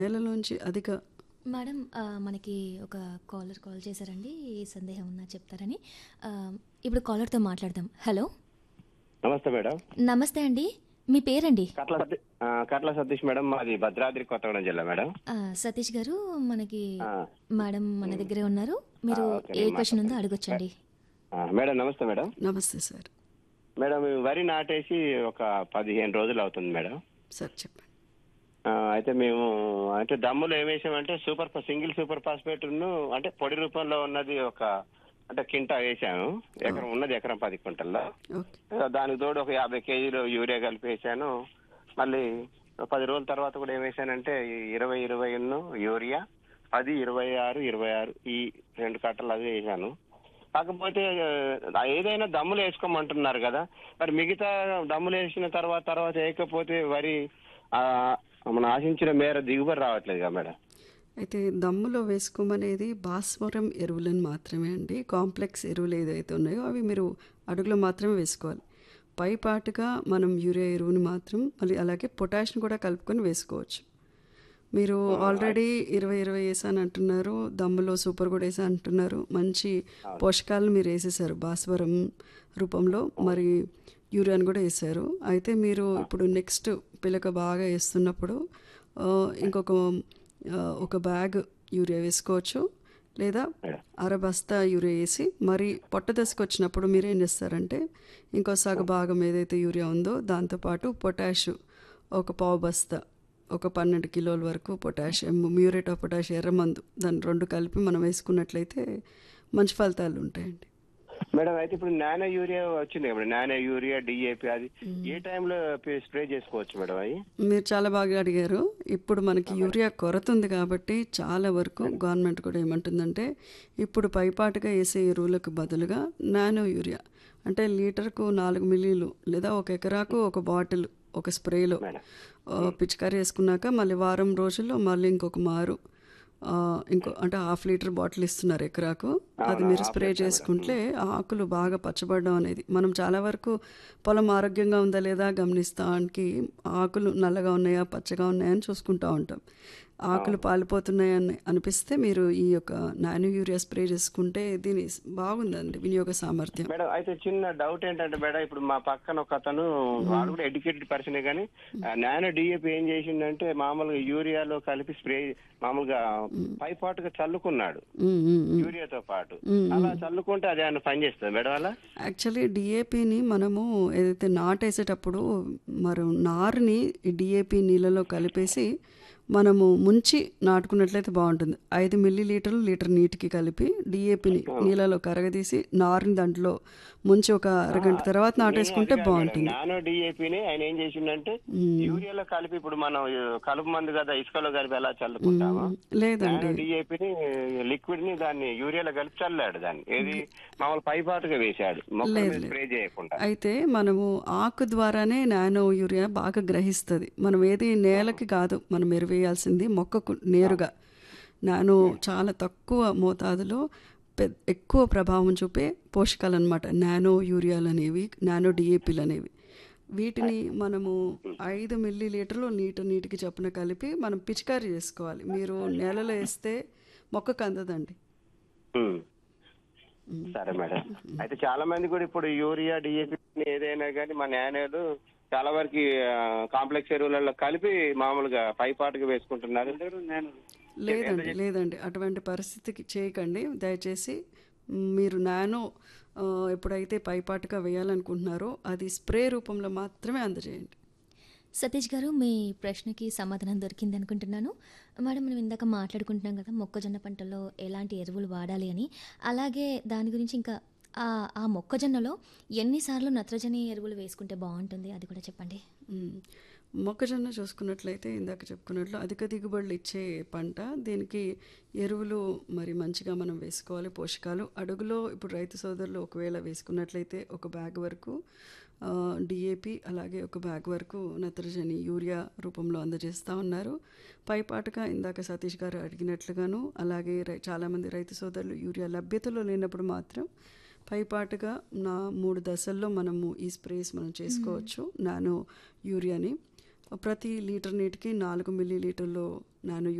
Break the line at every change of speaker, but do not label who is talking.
నేలలోంచి అధిక
మేడం ఆ, మనకి ఒక కాలర్ కాల్ చేశారండి ఈ సందేహం ఉన్నా చెప్తారని ఆ, ఇప్పుడు కాలర్తో మాట్లాడదాం హలో
నమస్తే మేడం
నమస్తే అండి మీ పేరండి
కట్ల సతీ- ఆ, కట్ల సతీష్ మేడం మాది భద్రాద్రి కొత్తగూడెం జిల్లా మేడం
ఆ, సతీష్ గారు మనకి
ఆ,
మేడం మన దగ్గరే ఉన్నారు మీరు
ఆ, ఓకే,
ఏ
నేను
క్వశ్చన్ ఉందో అడగొచ్చండి
ఆ, మేడం నమస్తే మేడం
నమస్తే సార్
మేడం ఈ వరి నాటేసి ఒక పదిహేను రోజులు అవుతుంది మేడం
సార్ చెప్పండి
ఆ, అయితే మేము అంటే దమ్ములు ఏం వేసామంటే సూపర్ ఫా- సింగిల్ సూపర్ ఫాస్ఫేట్ అంటే పొడి రూపంలో ఉన్నది ఒక అంటే కింటా వేసాను ఎకరం ఉన్నది ఎకరం పది క్వింటల్లో
ఓకే
ఆ, దానికి తోడు ఒక యాభై కేజీలు యూరియా కలిపి వేసాను మళ్ళీ ఒక పది రోజుల తర్వాత కూడా ఏం వేసానంటే ఈ ఇరవై ఇరవై యూరియా పది ఇరవై ఆరు ఇరవై ఆరు ఈ రెండు కట్టలు అవి వేసాను కాకపోతే ఆ, ఏదైనా దమ్ములు వేసుకోమంటున్నారు కదా మరి మిగతా దమ్ములు వేసిన తర్వాత తర్వాత వేయకపోతే వరి ఆ, మనం ఆశించిన మేర దిగుబడి రావట్లేదు కదా మేడం
అయితే దమ్ములో వేసుకోమనేది భాస్వరం ఎరువులను మాత్రమే అండి కాంప్లెక్స్ ఎరువులు ఏదైతే ఉన్నాయో అవి మీరు అడుగులో మాత్రమే వేసుకోవాలి పైపాటుగా మనం యూరియా ఎరువుని మాత్రం మళ్ళీ అలాగే పొటాషియం కూడా కలుపుకొని వేసుకోవచ్చు మీరు ఆల్రెడీ ఇరవై ఇరవై వేసాను అంటున్నారు దమ్ములో సూపర్ కూడా వేసా అంటున్నారు మంచి పోషకాలను మీరు వేసేసారు భాస్వరం రూపంలో మరి యూరియాని కూడా వేసారు అయితే మీరు ఇప్పుడు నెక్స్ట్ పిలక బాగా వేస్తున్నప్పుడు ఆ, ఇంకొక ఆ, ఒక బ్యాగ్ యూరియా వేసుకోవచ్చు లేదా అర బస్తా యూరియా వేసి మరి పొట్ట దశకు వచ్చినప్పుడు మీరు ఏం చేస్తారంటే ఇంకో సగ భాగం ఏదైతే యూరియా ఉందో దాంతోపాటు పొటాష్ ఒక పావు బస్తా ఒక పన్నెండు కిలోల వరకు పొటాషియం మ్యూరేట్ ఆఫ్ పొటాష్ ఎర్రమందు దాన్ని రెండు కలిపి మనం వేసుకున్నట్లయితే మంచి ఫలితాలు ఉంటాయండి
మేడం అయితే ఇప్పుడు నానో యూరియా వచ్చింది కదా నానో యూరియా డిఏపి అది ఏ టైంలో స్ప్రే చేసుకోవచ్చు మేడం అవి
మీరు చాలా బాగా అడిగారు ఇప్పుడు మనకి యూరియా కొరత ఉంది కాబట్టి చాలా వరకు గవర్నమెంట్ కూడా ఏమంటుందంటే ఇప్పుడు పైపాటుగా వేసే ఎరువులకు బదులుగా నానో యూరియా అంటే లీటర్కు నాలుగు మిల్లీలు లేదా ఒక ఎకరాకు ఒక బాటిల్ ఒక స్ప్రేలో ఆ, పిచికారీ వేసుకున్నాక మళ్ళీ వారం రోజుల్లో మళ్ళీ ఇంకొక మారు ఆ, ఇంకో అంటే హాఫ్ లీటర్ బాటిల్ ఇస్తున్నారు ఎకరాకు అది మీరు స్ప్రే చేసుకుంటే ఆకులు బాగా పచ్చబడడం అనేది మనం చాలా వరకు పొలం ఆరోగ్యంగా ఉందా లేదా గమనిస్తానికి ఆకులు నల్లగా ఉన్నాయా పచ్చగా ఉన్నాయా అని చూసుకుంటా ఉంటాం ఆకులు పాలిపోతున్నాయని అనిపిస్తే మీరు ఈ యొక్క నానో యూరియా స్ప్రే చేసుకుంటే దీని బాగుందండి వినియోగ సామర్థ్యం
మేడం అయితే చిన్న డౌట్ ఏంటంటే మేడం ఇప్పుడు మా పక్కన ఒక అతను వాడు కూడా ఎడ్యుకేటెడ్ పర్సనే కానీ నానో డిఏపి ఏం చేసిండంటే మామూలుగా యూరియాలో కలిపి స్ప్రే మామూలుగా పైపాటుగా చల్లుకున్నాడు
ఉమ్, ఉమ్, ఉమ్.
యూరియాతో పాటు అలా చల్లుకుంటే అది ఏమైనా పని చేస్తుంది మేడం అలా
యాక్చువల్లీ డిఏపిని మనము ఏదైతే నాటేసేటప్పుడు మరి నారుని డిఏపి నీళ్ళలో కలిపేసి మనము ముంచి నాటుకున్నట్లయితే బాగుంటుంది ఐదు మిల్లీ లీటర్లు లీటర్ నీటికి కలిపి డిఏపిని నీళ్ళలో కరగదీసి నారుని దాంట్లో ముంచి ఒక అరగంట తర్వాత నాటేసుకుంటే బాగుంటుంది
నానో డిఏపిని ఆయన ఏం చేసిండంటే యూరియాలో కలిపి ఇప్పుడు మనం ఈ కలుపు మందు కదా ఇసుకలో కలిపి ఎలా చల్లుకుంటామో
లేదండి
నానో డిఏపిని లిక్విడ్ ని దాన్ని యూరియాలో కలిపి చల్లాడు దాన్ని ఏది మామూలు పైపాటుగా వేశాడు మొక్కల మీద స్ప్రే చేయకుండా
అయితే మనము ఆకు ద్వారానే నానో యూరియా బాగా గ్రహిస్తుంది మనం ఏది నేలకి కాదు మనం ఎరువేయాల్సింది మొక్కకు నేరుగా నానో చాలా తక్కువ మోతాదులో పెద్ద ఎక్కువ ప్రభావం చూపే పోషకాలు అనమాట నానో యూరియాలు అనేవి నానో డిఏపీలు అనేవి వీటిని మనము ఐదు మిల్లీ లీటర్లు నీటి నీటికి చొప్పున కలిపి మనం పిచికారీ చేసుకోవాలి మీరు నేలలో వేస్తే మొక్కకు అందదండి
ఉమ్. సరే మేడం అయితే చాలా మంది కూడా ఇప్పుడు యూరియా డిఏపి ఏదైనా కానీ మా నాణ్యాలు చాలా వరకు కాంప్లెక్స్ ఎరువులలో కలిపి మామూలుగా పైపాటుగా వేసుకుంటున్నారు
లేదండి లేదండి అటువంటి పరిస్థితికి చేయకండి దయచేసి మ్, మీరు నానో ఆ, ఎప్పుడైతే పైపాటుగా వేయాలనుకుంటున్నారో అది స్ప్రే రూపంలో మాత్రమే అందజేయండి
సతీష్ గారు మీ ప్రశ్నకి సమాధానం దొరికింది అనుకుంటున్నాను మేడం మనం ఇందాక మాట్లాడుకుంటున్నాం కదా మొక్కజొన్న పంటలో ఎలాంటి ఎరువులు వాడాలి అని అలాగే దాని గురించి ఇంకా ఆ ఆ మొక్కజొన్నలో ఎన్నిసార్లు నత్రజని ఎరువులు వేసుకుంటే బాగుంటుంది అది కూడా చెప్పండి
మ్, మొక్కజొన్న చూసుకున్నట్లయితే ఇందాక చెప్పుకున్నట్లు అధిక దిగుబడులు ఇచ్చే పంట దీనికి ఎరువులు మరి మంచిగా మనం వేసుకోవాలి పోషకాలు అడుగులో ఇప్పుడు రైతు సోదరులు ఒకవేళ వేసుకున్నట్లయితే ఒక బ్యాగ్ వరకు డిఏపి అలాగే ఒక బ్యాగ్ వరకు నత్రజని యూరియా రూపంలో అందజేస్తూ ఉన్నారు పైపాటుగా ఇందాక సతీష్ గారు అడిగినట్లుగాను అలాగే రై- చాలామంది రైతు సోదరులు యూరియా లభ్యతలో లేనప్పుడు మాత్రం పైపాటుగా నా మూడు దశల్లో మనము ఈ స్ప్రేస్ మనం చేసుకోవచ్చు నానో యూరియాని ప్రతి లీటర్ నీటికి నాలుగు మిల్లీ లీటర్లు నానో